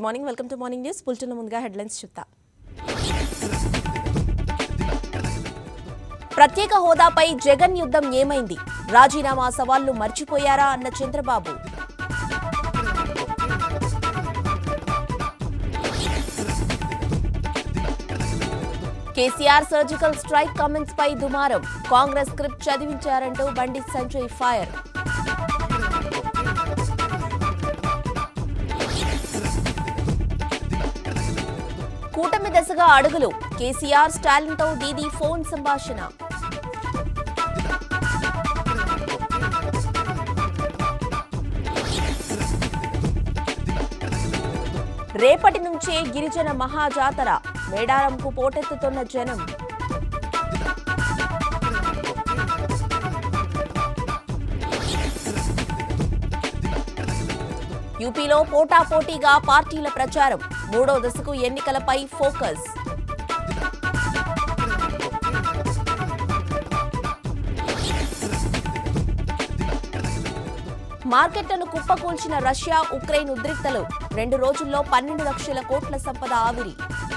good morning welcome to morning news bulletin ముందుగా headlines చూద్దాం ప్రత్యేక హోదాపై జగన్ యుద్ధం ఏమైంది రాజీనామా సవాళ్లు మర్చిపోయారా అన్న Chandrababu KCR surgical strike comments పై దుమారం కాంగ్రెస్ స్క్రిప్ట్ చదివించారంటూ బండి సంజయ్ ఫైర్ కూటమి దశగా అడుగులు కేసీఆర్ స్టాలిన్తో దీదీ ఫోన్ సంభాషణ రేపటి నుంచే గిరిజన మహాజాతర మేడారంకు పోటెత్తుతున్న జనం యూపీలో పోటాపోటీగా పార్టీల ప్రచారం మూడో దశకు ఎన్నికలపై ఫోకస్ మార్కెట్లను కుప్పకూల్చిన రష్యా ఉక్రెయిన్ ఉద్రిక్తలు రెండు రోజుల్లో పన్నెండు లక్షల కోట్ల సంపద ఆవిరి